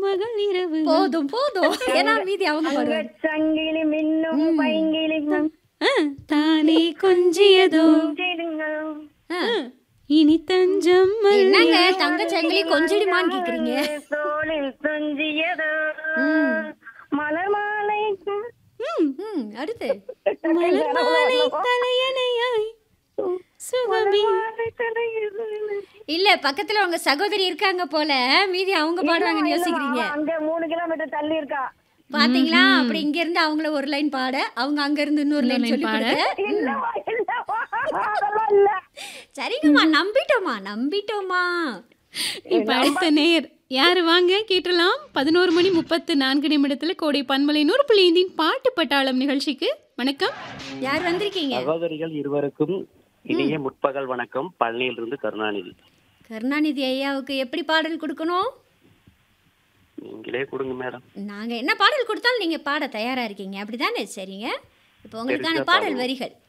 மகள் இரவு போதும் போதும் ஏன்னா மீதி அவங்க பாடுவாங்க சங்கிலி மின்னும் பைங்கிலி ஆ, தானே கொஞ்சியதோ ஆ. இனி தஞ்சம் என்னங்க தங்க சங்கிலி கொஞ்சிடுமான்னு கேக்குறீங்க தோளில் துஞ்சியதோ மலர் மாலை ம் அடுத்து மலர் மாலை தலையணையாய் சுகமி இல்ல பக்கத்துல உங்க சகோதரி இருக்காங்க போல மீதி அவங்க பாடுவாங்கன்னு யோசிக்கிறீங்க அங்க மூணு கிலோமீட்டர் தள்ளி இருக்கா பாத்தீங்களா அப்படி இங்க இருந்து அவங்கள ஒரு லைன் பாட அவங்க அங்க இருந்து இன்னொரு லைன் சொல்லி பாட. கொடுக்க இல்லவா இல்லவா அதெல்லாம் இல்ல சரிங்கம்மா நம்பிட்டோமா நம்பிட்டோமா இப்ப அடுத்த நேர் யாரு வாங்க கேட்டலாம் பதினோரு மணி முப்பத்து நான்கு நிமிடத்துல கோடை பன்மலை நூறு புள்ளி ஐந்தின் பாட்டு பட்டாளம் நிகழ்ச்சிக்கு வணக்கம் யார் வந்திருக்கீங்க சகோதரிகள் இருவருக்கும் இனிய முற்பகல் வணக்கம் பழனியிலிருந்து கருணாநிதி கருணாநிதி ஐயாவுக்கு எப்படி பாடல் கொடுக்கணும் நீங்களே கொடுங்க மேடம் நாங்க என்ன பாடல் கொடுத்தாலும் நீங்க பாட தயாரா இருக்கீங்க அப்படிதானே சரிங்க இப்போ உங்களுக்கான பாடல் வரிகள்